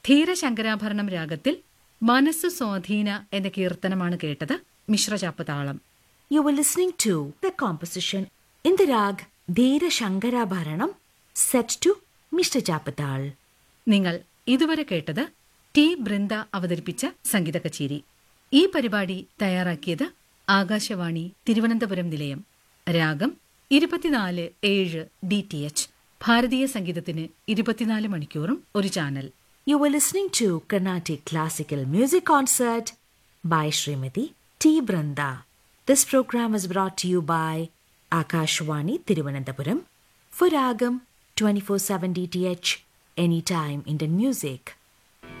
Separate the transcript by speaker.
Speaker 1: ധീരശങ്കരാഭരണം രാഗത്തിൽ മനസ്സു സ്വാധീന എന്ന കീർത്തനമാണ് കേട്ടത് മിശ്രചാപ്പ് താളം
Speaker 2: You were listening to the composition in the rag Dheera Shankarabharanam set to Mr. Japatal.
Speaker 1: നിങ്ങൾ ഇതുവരെ കേട്ടത് ടി ബൃന്ദ അവതരിപ്പിച്ച സംഗീത കച്ചേരി ഈ പരിപാടി തയ്യാറാക്കിയത് ആകാശവാണി തിരുവനന്തപുരം നിലയം രാഗം ഇരുപത്തിനാല് ഏഴ് ഡി ടി എച്ച് ഭാരതീയ സംഗീതത്തിന് ഇരുപത്തിനാല് മണിക്കൂറും ഒരു channel
Speaker 2: You were listening to Carnatic Classical Music Concert by Srimati T. Branda. This program is brought to you by Akashwani Tiruvananthapuram for Ragam 24/7 DTH Anytime Indian Music.